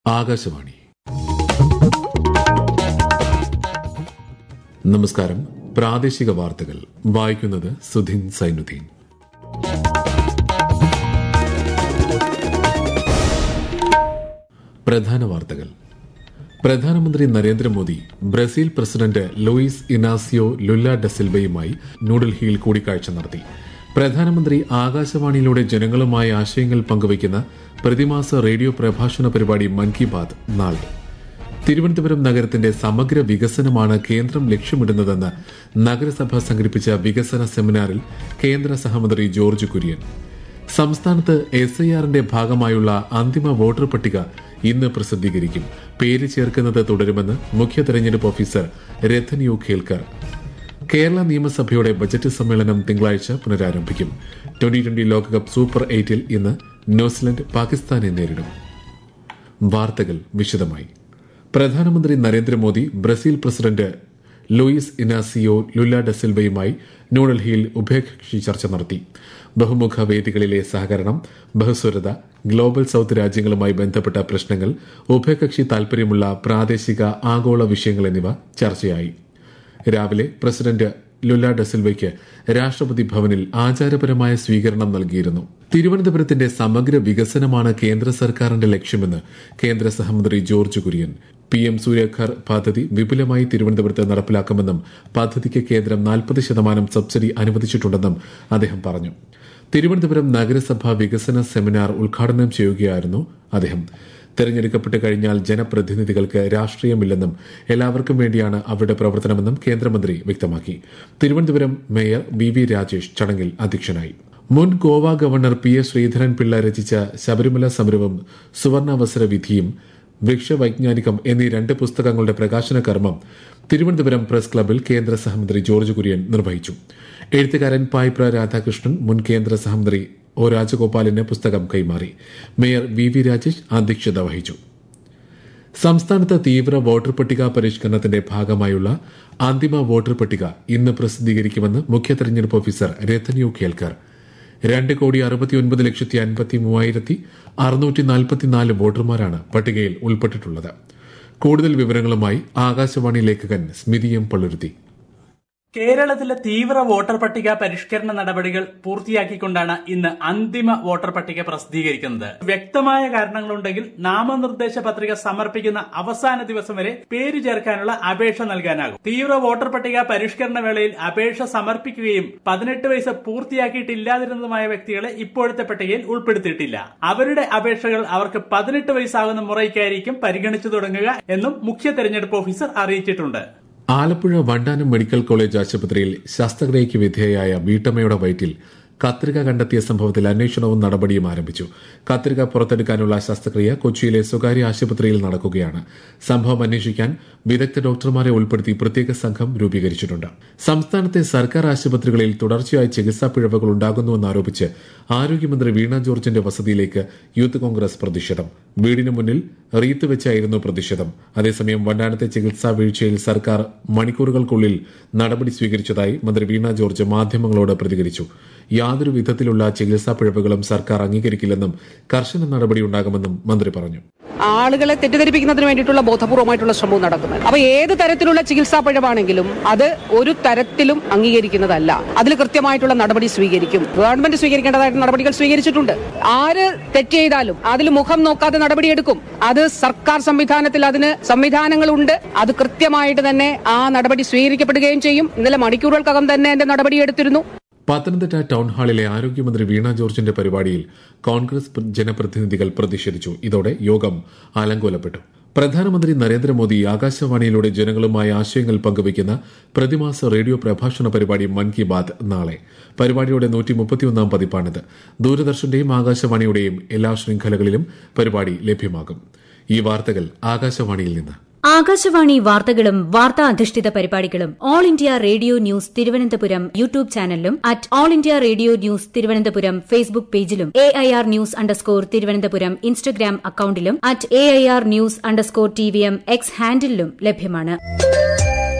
ആകാശവാണി നമസ്കാരം പ്രാദേശിക വാർത്തകൾ വായിക്കുന്നത് സുധിൻ സൈനുദ്ദീൻ പ്രധാന വാർത്തകൾ പ്രധാനമന്ത്രി Narendra Modi Brazil president Luiz Inacio Lula ഡെസിൽവയുമായി ന്യൂഡൽഹിയിൽ കൂടിക്കാഴ്ച നടത്തി പ്രധാനമന്ത്രി ആകാശവാണിയിലൂടെ ജനങ്ങളുമായി ആശയങ്ങൾ പങ്കുവയ്ക്കുന്ന പ്രതിമാസ റേഡിയോ പ്രഭാഷണ പരിപാടി മൻ കി ബാത് നാളെ തിരുവനന്തപുരം നഗരത്തിന്റെ സമഗ്ര വികസനമാണ് കേന്ദ്രം ലക്ഷ്യമിടുന്നതെന്ന് നഗരസഭ സംഘടിപ്പിച്ച വികസന സെമിനാറിൽ കേന്ദ്ര സഹമന്ത്രി ജോർജ് കുര്യൻ സംസ്ഥാനത്ത് എസ് ഐ ആറിന്റെ ഭാഗമായുള്ള അന്തിമ വോട്ടർ പട്ടിക ഇന്ന് പ്രസിദ്ധീകരിക്കും പേര് ചേർക്കുന്നത് തുടരുമെന്ന് മുഖ്യ തെരഞ്ഞെടുപ്പ് ഓഫീസർ രഥൻ യു ഖേൽക്കർ കേരള നിയമസഭയുടെ ബജറ്റ് സമ്മേളനം തിങ്കളാഴ്ച പുനരാരംഭിക്കും ട്വന്റി ട്വന്റി ലോകകപ്പ് സൂപ്പർ എയ്റ്റിൽ ഇന്ന് ന്യൂസിലൻഡ് പാകിസ്ഥാനെ നേരിടും വാർത്തകൾ വിശദമായി പ്രധാനമന്ത്രി Narendra Modi Brazil president Luiz Inacio Lula ഡെസിൽവയുമായി ന്യൂഡൽഹിയിൽ ഉഭയകക്ഷി ചർച്ച നടത്തി ബഹുമുഖ വേദികളിലെ സഹകരണം ബഹുസ്വരത ഗ്ലോബൽ സൌത്ത് രാജ്യങ്ങളുമായി ബന്ധപ്പെട്ട പ്രശ്നങ്ങൾ ഉഭയകക്ഷി താൽപര്യമുള്ള പ്രാദേശിക ആഗോള വിഷയങ്ങൾ എന്നിവ ചർച്ചയായി രാവിലെ പ്രസിഡന്റ് ലുല ഡെസിൽവയ്ക്ക് രാഷ്ട്രപതി ഭവനിൽ ആചാരപരമായ സ്വീകരണം നൽകിയിരുന്നു തിരുവനന്തപുരത്തിന്റെ സമഗ്ര വികസനമാണ് കേന്ദ്ര സർക്കാരിന്റെ ലക്ഷ്യമെന്ന് കേന്ദ്ര സഹമന്ത്രി George Kurian P M Surya Ghar പദ്ധതി വിപുലമായി തിരുവനന്തപുരത്ത് നടപ്പിലാക്കുമെന്നും പദ്ധതിക്ക് കേന്ദ്രം നാൽപ്പത് ശതമാനം സബ്സിഡി അനുവദിച്ചിട്ടുണ്ടെന്നും അദ്ദേഹം പറഞ്ഞു തിരുവനന്തപുരം നഗരസഭ വികസന സെമിനാർ ഉദ്ഘാടനം ചെയ്യുകയായിരുന്നു അദ്ദേഹം തെരഞ്ഞെടുക്കപ്പെട്ട് കഴിഞ്ഞാൽ ജനപ്രതിനിധികൾക്ക് രാഷ്ട്രീയമില്ലെന്നും എല്ലാവർക്കും വേണ്ടിയാണ് അവരുടെ പ്രവർത്തനമെന്നും കേന്ദ്രമന്ത്രി വ്യക്തമാക്കി Thiruvananthapuram mayor V V Rajesh ചടങ്ങിൽ അധ്യക്ഷനായി മുൻ Goa governor P S Sreedharan Pillai രചിച്ച ശബരിമല സമരവും സുവർണാവസര വിധിയും വൃക്ഷവൈജ്ഞാനികം എന്നീ രണ്ട് പുസ്തകങ്ങളുടെ പ്രകാശന കർമ്മം തിരുവനന്തപുരം പ്രസ് ക്ലബിൽ കേന്ദ്ര സഹമന്ത്രി ജോർജ് കുര്യൻ നിർവഹിച്ചു എഴുത്തുകാരൻ പായ്പ്ര രാധാകൃഷ്ണൻ മുൻ കേന്ദ്ര സഹമന്ത്രി ഒ രാജഗോപാലിന് പുസ്തകം കൈമാറി മേയർ വി വി രാജേഷ് അധ്യക്ഷത വഹിച്ചു സംസ്ഥാനത്ത് തീവ്ര വോട്ടർ പട്ടിക പരിഷ്കരണത്തിന്റെ ഭാഗമായുള്ള അന്തിമ വോട്ടർ പട്ടിക ഇന്ന് പ്രസിദ്ധീകരിക്കുമെന്ന് മുഖ്യ തെരഞ്ഞെടുപ്പ് ഓഫീസർ രത്തൻ യു കേൽക്കർ രണ്ട് കോടി അറുപത്തിയൊൻപത് ലക്ഷത്തി അൻപത്തി മൂവായിരത്തി അറുന്നൂറ്റി നാൽപ്പത്തിനാല് വോട്ടർമാരാണ് പട്ടികയിൽ ഉൾപ്പെട്ടിട്ടുള്ളത് കൂടുതൽ വിവരങ്ങളുമായി ആകാശവാണി ലേഖകൻ സ്മിതി എം പള്ളുരുത്തി കേരളത്തിലെ തീവ്ര വോട്ടർ പട്ടിക പരിഷ്കരണ നടപടികൾ പൂർത്തിയാക്കിക്കൊണ്ടാണ് ഇന്ന് അന്തിമ വോട്ടർ പട്ടിക പ്രസിദ്ധീകരിക്കുന്നത് വ്യക്തമായ കാരണങ്ങളുണ്ടെങ്കിൽ നാമനിർദ്ദേശ പത്രിക സമർപ്പിക്കുന്ന അവസാന ദിവസം വരെ പേര് ചേർക്കാനുള്ള അപേക്ഷ നൽകാനാകും തീവ്ര വോട്ടർ പട്ടിക പരിഷ്കരണ വേളയിൽ അപേക്ഷ സമർപ്പിക്കുകയും പതിനെട്ട് വയസ്സ് പൂർത്തിയാക്കിയിട്ടില്ലാതിരുന്നതുമായ വ്യക്തികളെ ഇപ്പോഴത്തെ പട്ടികയിൽ ഉൾപ്പെടുത്തിയിട്ടില്ല അവരുടെ അപേക്ഷകൾ അവർക്ക് പതിനെട്ട് വയസ്സാകുന്ന മുറയ്ക്കായിരിക്കും പരിഗണിച്ചു തുടങ്ങുക എന്നും മുഖ്യ തെരഞ്ഞെടുപ്പ് ഓഫീസർ അറിയിച്ചിട്ടുണ്ട് ആലപ്പുഴ വണ്ടാനം മെഡിക്കൽ കോളേജ് ആശുപത്രിയിൽ ശസ്ത്രക്രിയയ്ക്ക് വിധേയയായ വീട്ടമ്മയുടെ വയറ്റിൽ കത്രിക കണ്ടെത്തിയ സംഭവത്തിൽ അന്വേഷണവും നടപടിയും ആരംഭിച്ചു കത്രിക പുറത്തെടുക്കാനുള്ള ശസ്ത്രക്രിയ കൊച്ചിയിലെ സ്വകാര്യ ആശുപത്രിയിൽ നടക്കുകയാണ് സംഭവം അന്വേഷിക്കാൻ വിദഗ്ധ ഡോക്ടർമാരെ ഉൾപ്പെടുത്തി പ്രത്യേക സംഘം രൂപീകരിച്ചിട്ടുണ്ട് സംസ്ഥാനത്തെ സർക്കാർ ആശുപത്രികളിൽ തുടർച്ചയായി ചികിത്സാ പിഴവുകൾ ഉണ്ടാകുന്നുവെന്നാരോപിച്ച് ആരോഗ്യമന്ത്രി വീണ ജോർജിന്റെ വസതിയിലേക്ക് യൂത്ത് കോൺഗ്രസ് പ്രതിഷേധം വീടിന് മുന്നിൽ റീത്ത് വെച്ചായിരുന്നു പ്രതിഷേധം അതേസമയം വണ്ടാനത്തെ ചികിത്സാ വീഴ്ചയിൽ സർക്കാർ മണിക്കൂറുകൾക്കുള്ളിൽ നടപടി സ്വീകരിച്ചതായി മന്ത്രി വീണ ജോർജ് മാധ്യമങ്ങളോട് പ്രതികരിച്ചു യാതൊരു വിധത്തിലുള്ള ചികിത്സാ പിഴവുകളും സർക്കാർ അംഗീകരിക്കില്ലെന്നും കർശന നടപടിയുണ്ടാകുമെന്നും മന്ത്രി പറഞ്ഞു ആളുകളെ തെറ്റിദ്ധരിപ്പിക്കുന്നതിന് വേണ്ടിയിട്ടുള്ള ബോധപൂർവമായിട്ടുള്ള ശ്രമവും നടക്കുന്നത് അപ്പൊ ഏത് തരത്തിലുള്ള ചികിത്സാ പിഴവാണെങ്കിലും അത് ഒരു തരത്തിലും അംഗീകരിക്കുന്നതല്ല അതിൽ കൃത്യമായിട്ടുള്ള നടപടി സ്വീകരിക്കും ഗവൺമെന്റ് സ്വീകരിക്കേണ്ടതായിട്ടുള്ള നടപടികൾ സ്വീകരിച്ചിട്ടുണ്ട് ആര് തെറ്റ് ചെയ്താലും അതിൽ മുഖം നോക്കാതെ നടപടിയെടുക്കും അത് സർക്കാർ സംവിധാനത്തിൽ അതിന് സംവിധാനങ്ങളുണ്ട് അത് കൃത്യമായിട്ട് തന്നെ ആ നടപടി സ്വീകരിക്കപ്പെടുകയും ചെയ്യും ഇന്നലെ മണിക്കൂറുകൾക്കകം തന്നെ എന്റെ നടപടിയെടുത്തിരുന്നു പത്തനംതിട്ട ടൗൺ ഹാളിലെ ആരോഗ്യമന്ത്രി വീണ ജോർജിന്റെ പരിപാടിയിൽ കോൺഗ്രസ് ജനപ്രതിനിധികൾ പ്രതിഷേധിച്ചു ഇതോടെ യോഗം അലങ്കോലപ്പെട്ടു പ്രധാനമന്ത്രി നരേന്ദ്രമോദി ആകാശവാണിയിലൂടെ ജനങ്ങളുമായി ആശയങ്ങൾ പങ്കുവയ്ക്കുന്ന പ്രതിമാസ റേഡിയോ പ്രഭാഷണ പരിപാടി മൻ കി ബാത് നാളെ പരിപാടിയുടെ നൂറ്റി മുപ്പത്തിയൊന്നാം പതിപ്പാണിത് ദൂരദർശന്റെയും ആകാശവാണിയുടെയും എല്ലാ ശൃംഖലകളിലും പരിപാടി ലഭ്യമാകും ഈ വാർത്തകൾ ആകാശവാണിയിൽ നിന്ന് ആകാശവാണി വാർത്തകളും വാർത്താ അധിഷ്ഠിത പരിപാടികളും All India Radio News Thiruvananthapuram YouTube ചാനലിലും at All India Radio News Thiruvananthapuram Facebook പേജിലും A I R news underscore Thiruvananthapuram Instagram അക്കൌണ്ടിലും at A I R news underscore T V M X ഹാൻഡിലും ലഭ്യമാണ്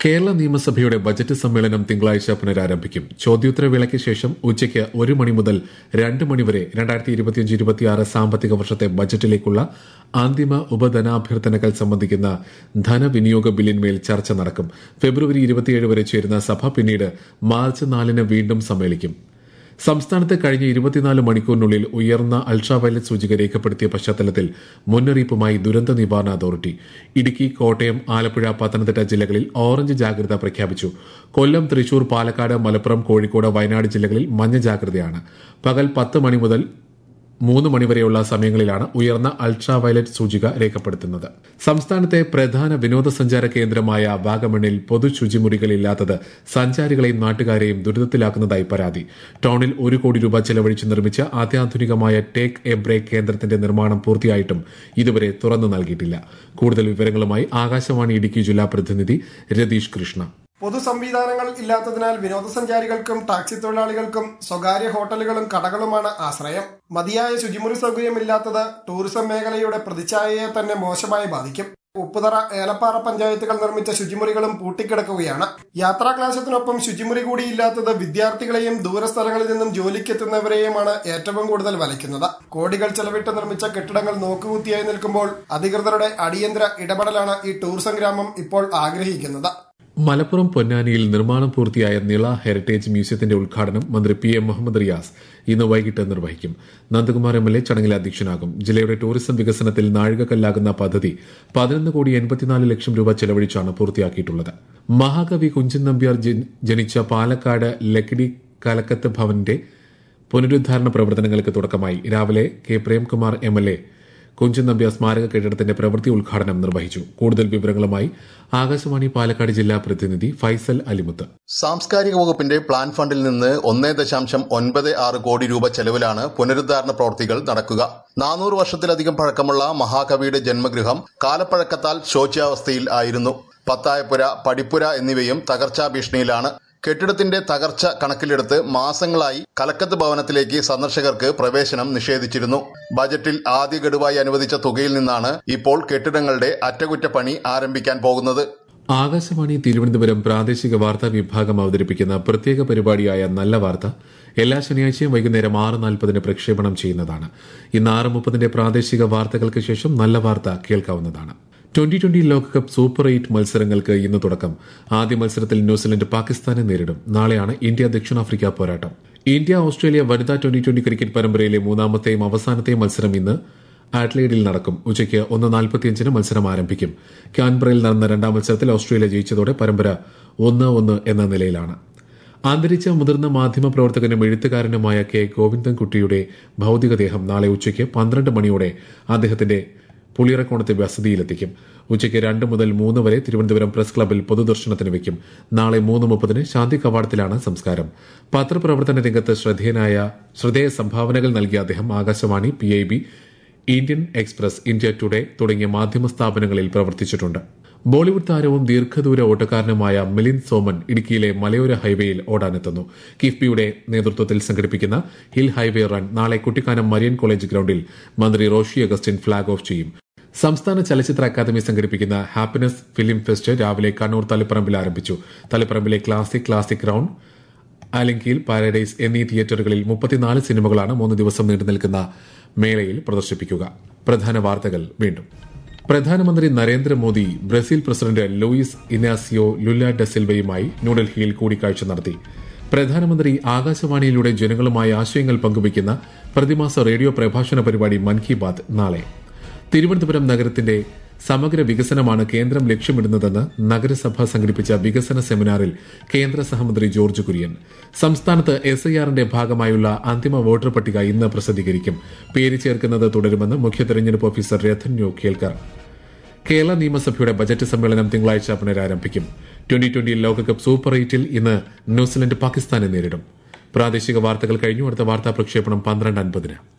കേരള നിയമസഭയുടെ ബജറ്റ് സമ്മേളനം തിങ്കളാഴ്ച പുനരാരംഭിക്കും ചോദ്യോത്തരവേളയ്ക്ക് ശേഷം ഉച്ചയ്ക്ക് ഒരു മണി മുതൽ രണ്ട് മണിവരെ രണ്ടായിരത്തി ഇരുപത്തിയഞ്ച് ഇരുപത്തിയാറ് സാമ്പത്തിക വർഷത്തെ ബജറ്റിലേക്കുള്ള അന്തിമ ഉപധനാഭ്യർത്ഥനകൾ സംബന്ധിക്കുന്ന ധനവിനിയോഗ ബില്ലിന്മേൽ ചർച്ച നടക്കും ഫെബ്രുവരി ഇരുപത്തിയേഴ് വരെ ചേരുന്ന സഭ പിന്നീട് മാർച്ച് നാലിന് വീണ്ടും സമ്മേളിക്കും സംസ്ഥാനത്ത് കഴിഞ്ഞ ഇരുപത്തിനാല് മണിക്കൂറിനുള്ളിൽ ഉയർന്ന അൾട്രാവയലറ്റ് സൂചിക രേഖപ്പെടുത്തിയ പശ്ചാത്തലത്തിൽ മുന്നറിയിപ്പുമായി ദുരന്ത നിവാരണ അതോറിറ്റി ഇടുക്കി കോട്ടയം ആലപ്പുഴ പത്തനംതിട്ട ജില്ലകളിൽ ഓറഞ്ച് ജാഗ്രത പ്രഖ്യാപിച്ചു കൊല്ലം തൃശൂർ പാലക്കാട് മലപ്പുറം കോഴിക്കോട് വയനാട് ജില്ലകളിൽ മഞ്ഞ ജാഗ്രതയാണ് പകൽ പത്ത് മണി മുതൽ മൂന്ന് മണിവരെയുള്ള സമയങ്ങളിലാണ് ഉയർന്ന അൾട്രാ വയലറ്റ് സൂചിക രേഖപ്പെടുത്തുന്നത് സംസ്ഥാനത്തെ പ്രധാന വിനോദസഞ്ചാര കേന്ദ്രമായ വാഗമണിൽ പൊതു ശുചിമുറികളില്ലാത്തത് സഞ്ചാരികളെയും നാട്ടുകാരെയും ദുരിതത്തിലാക്കുന്നതായി പരാതി ടൌണിൽ ഒരു കോടി രൂപ ചെലവഴിച്ച് നിർമ്മിച്ച അത്യാധുനികമായ ടേക്ക് എ ബ്രേക്ക് കേന്ദ്രത്തിന്റെ നിർമ്മാണം പൂർത്തിയായിട്ടും ഇതുവരെ തുറന്നു നൽകിയിട്ടില്ല കൂടുതൽ വിവരങ്ങളുമായി ആകാശവാണി ഇടുക്കി ജില്ലാ പ്രതിനിധി രതീഷ് കൃഷ്ണ പൊതു സംവിധാനങ്ങൾ ഇല്ലാത്തതിനാൽ വിനോദസഞ്ചാരികൾക്കും ടാക്സി തൊഴിലാളികൾക്കും സ്വകാര്യ ഹോട്ടലുകളും കടകളുമാണ് ആശ്രയം മതിയായ ശുചിമുറി സൗകര്യമില്ലാത്തത് ടൂറിസം മേഖലയുടെ പ്രതിച്ഛായയെ തന്നെ മോശമായി ബാധിക്കും ഉപ്പുതറ ഏലപ്പാറ പഞ്ചായത്തുകൾ നിർമ്മിച്ച ശുചിമുറികളും പൂട്ടിക്കിടക്കുകയാണ് യാത്രാക്ലാശത്തിനൊപ്പം ശുചിമുറി കൂടിയില്ലാത്തത് വിദ്യാർത്ഥികളെയും ദൂരസ്ഥലങ്ങളിൽ നിന്നും ജോലിക്കെത്തുന്നവരെയുമാണ് ഏറ്റവും കൂടുതൽ വലയ്ക്കുന്നത് കോടികൾ ചെലവിട്ട് നിർമ്മിച്ച കെട്ടിടങ്ങൾ നോക്കുകുത്തിയായി നിൽക്കുമ്പോൾ അധികൃതരുടെ അടിയന്തര ഇടപെടലാണ് ഈ ടൂറിസം ഗ്രാമം ഇപ്പോൾ ആഗ്രഹിക്കുന്നത് മലപ്പുറം പൊന്നാനിയിൽ നിർമ്മാണം പൂർത്തിയായ നിള ഹെറിറ്റേജ് മ്യൂസിയത്തിന്റെ ഉദ്ഘാടനം മന്ത്രി പി എം മുഹമ്മദ് റിയാസ് ഇന്ന് വൈകിട്ട് നിർവഹിക്കും നന്ദകുമാർ എം എൽ എ ചടങ്ങിൽ അധ്യക്ഷനാകും ജില്ലയുടെ ടൂറിസം വികസനത്തിൽ നാഴികക്കല്ലാകുന്ന പദ്ധതി പതിനൊന്ന് കോടി എൺപത്തിനാല് ലക്ഷം രൂപ ചെലവഴിച്ചാണ് പൂർത്തിയാക്കിയിട്ടുള്ളത് മഹാകവി കുഞ്ചൻ നമ്പ്യാർ ജനിച്ച പാലക്കാട് ലക്കിടി കലക്കത്ത് ഭവന്റെ പുനരുദ്ധാരണ പ്രവർത്തനങ്ങൾക്ക് തുടക്കമായി രാവിലെ K Premkumar M L A Kunchan Nambiar സ്മാരക കെട്ടിടത്തിന്റെ പ്രവൃത്തി ഉദ്ഘാടനം നിർവഹിച്ചു കൂടുതൽ വിവരങ്ങളുമായി ആകാശവാണി പാലക്കാട് ജില്ലാ പ്രതിനിധി ഫൈസൽ അലിമുത്ത് സാംസ്കാരിക വകുപ്പിന്റെ പ്ലാൻ ഫണ്ടിൽ നിന്ന് ഒന്നേ ദശാംശം ഒൻപത് ആറ് കോടി രൂപ ചെലവിലാണ് പുനരുദ്ധാരണ പ്രവൃത്തികൾ നടക്കുക നാനൂറ് വർഷത്തിലധികം പഴക്കമുള്ള മഹാകവിയുടെ ജന്മഗൃഹം കാലപ്പഴക്കത്താൽ ശോച്യാവസ്ഥയിൽ ആയിരുന്നു പത്തായപ്പുര പടിപ്പുര എന്നിവയും തകർച്ചാ ഭീഷണിയിലാണ് കെട്ടിടത്തിന്റെ തകർച്ച കണക്കിലെടുത്ത് മാസങ്ങളായി കലക്കത്ത് ഭവനത്തിലേക്ക് സന്ദർശകർക്ക് പ്രവേശനം നിഷേധിച്ചിരുന്നു ബജറ്റിൽ ആദ്യ ഗഡുവായി അനുവദിച്ച തുകയിൽ നിന്നാണ് ഇപ്പോൾ കെട്ടിടങ്ങളുടെ അറ്റകുറ്റപ്പണി ആരംഭിക്കാൻ പോകുന്നത് ആകാശവാണി തിരുവനന്തപുരം പ്രാദേശിക വാർത്താ വിഭാഗം അവതരിപ്പിക്കുന്ന പ്രത്യേക പരിപാടിയായ നല്ല വാർത്ത എല്ലാ ശനിയാഴ്ചയും വൈകുന്നേരം ആറ് നാൽപ്പതിന് പ്രക്ഷേപണം ചെയ്യുന്നതാണ് ഇന്ന് ആറ് മുപ്പതിന്റെ പ്രാദേശിക വാർത്തകൾക്ക് ശേഷം നല്ല വാർത്ത കേൾക്കാവുന്നതാണ് ട്വന്റി ട്വന്റി ലോകകപ്പ് സൂപ്പർ എയ്റ്റ് മത്സരങ്ങൾക്ക് ഇന്ന് തുടക്കം ആദ്യ മത്സരത്തിൽ ന്യൂസിലൻഡ് പാകിസ്ഥാനെ നേരിടും നാളെയാണ് ഇന്ത്യ ദക്ഷിണാഫ്രിക്ക പോരാട്ടം ഇന്ത്യ ഓസ്ട്രേലിയ വനിതാ ട്വന്റി ട്വന്റി ക്രിക്കറ്റ് പരമ്പരയിലെ മൂന്നാമത്തെയും അവസാനത്തെയും മത്സരം ഇന്ന് ആഡ്ലൈഡിൽ നടക്കും ഉച്ചയ്ക്ക് ഒന്ന് നാൽപ്പത്തിയഞ്ചിന് മത്സരം ആരംഭിക്കും ക്യാൻബറയിൽ നടന്ന രണ്ടാം മത്സരത്തിൽ ഓസ്ട്രേലിയ ജയിച്ചതോടെ പരമ്പര ഒന്ന് ഒന്ന് എന്ന നിലയിലാണ് അന്തരിച്ച മുതിർന്ന മാധ്യമ പ്രവർത്തകനും എഴുത്തുകാരനുമായ കെ ഗോവിന്ദൻകുട്ടിയുടെ ഭൌതികദേഹം നാളെ ഉച്ചയ്ക്ക് പന്ത്രണ്ട് മണിയോടെ അദ്ദേഹത്തിന്റെ പുളിയറക്കോണത്തെ വസതിയിലെത്തിക്കും ഉച്ചയ്ക്ക് രണ്ട് മുതൽ മൂന്ന് വരെ തിരുവനന്തപുരം പ്രസ് ക്ലബിൽ പൊതുദർശനത്തിന് വെക്കും നാളെ മൂന്ന് മുപ്പതിന് ശാന്തി കവാടത്തിലാണ് സംസ്കാരം പത്രപ്രവർത്തന രംഗത്ത് ശ്രദ്ധേയനായ ശ്രദ്ധേയ സംഭാവനകൾ നൽകിയ അദ്ദേഹം Akashvani P I B Indian Express India Today തുടങ്ങിയ മാധ്യമ സ്ഥാപനങ്ങളിൽ പ്രവർത്തിച്ചിട്ടുണ്ട് ബോളിവുഡ് താരവും ദീർഘദൂര ഓട്ടക്കാരനുമായ മിലിന്ദ് സോമൻ ഇടുക്കിയിലെ മലയോര ഹൈവേയിൽ ഓടാനെത്തുന്നു കിഫ്ബിയുടെ നേതൃത്വത്തിൽ സംഘടിപ്പിക്കുന്ന ഹിൽ ഹൈവേ റൺ നാളെ കുട്ടിക്കാനം മരിയൻ കോളേജ് ഗ്രൌണ്ടിൽ മന്ത്രി റോഷി അഗസ്റ്റിൻ ഫ്ളാഗ് ഓഫ് ചെയ്യും സംസ്ഥാന ചലച്ചിത്ര അക്കാദമി സംഘടിപ്പിക്കുന്ന ഹാപ്പിനെസ് ഫിലിം ഫെസ്റ്റ് രാവിലെ കണ്ണൂർ തളിപ്പറമ്പിൽ ആരംഭിച്ചു തളിപ്പറമ്പിലെ ക്ലാസിക് ക്ലാസിക് റൌണ്ട് ആലങ്കിയിൽ പാരഡൈസ് എന്നീ തിയേറ്ററുകളിൽ മുപ്പത്തിനാല് സിനിമകളാണ് മൂന്ന് ദിവസം നീണ്ടു നിൽക്കുന്ന മേളയിൽ പ്രദർശിപ്പിക്കുക പ്രധാന വാർത്തകൾ വീണ്ടും പ്രധാനമന്ത്രി Narendra Modi Brazil president Luiz Inacio Lula ഡെസിൽവയുമായി ന്യൂഡൽഹിയിൽ കൂടിക്കാഴ്ച നടത്തി പ്രധാനമന്ത്രി ആകാശവാണിയിലൂടെ ജനങ്ങളുമായി ആശയങ്ങൾ പങ്കുവയ്ക്കുന്ന പ്രതിമാസ റേഡിയോ പ്രഭാഷണ പരിപാടി മൻ കി ബാത് നാളെ തിരുവനന്തപുരം നഗരത്തിന്റെ സമഗ്ര വികസനമാണ് കേന്ദ്രം ലക്ഷ്യമിടുന്നതെന്ന് നഗരസഭ സംഘടിപ്പിച്ച വികസന സെമിനാറിൽ കേന്ദ്ര സഹമന്ത്രി ജോർജ് കുര്യൻ സംസ്ഥാനത്ത് എസ് ഐ ആറിന്റെ ഭാഗമായുള്ള അന്തിമ വോട്ടർ പട്ടിക ഇന്ന് പ്രസിദ്ധീകരിക്കും പേര് ചേർക്കുന്നത് തുടരുമെന്ന് മുഖ്യ തെരഞ്ഞെടുപ്പ് ഓഫീസർ രഥൻ യു കേൽക്കർ കേരള നിയമസഭയുടെ ബജറ്റ് സമ്മേളനം തിങ്കളാഴ്ച പുനരാരംഭിക്കും ട്വന്റി ട്വന്റി ലോകകപ്പ് സൂപ്പർ എയ്റ്റിൽ ഇന്ന് ന്യൂസിലൻഡ് പാകിസ്ഥാനെ നേരിടും പ്രാദേശിക വാർത്തകൾ കഴിഞ്ഞു അടുത്ത വാർത്താ പ്രക്ഷേപണം പന്ത്രണ്ട് അൻപതിന്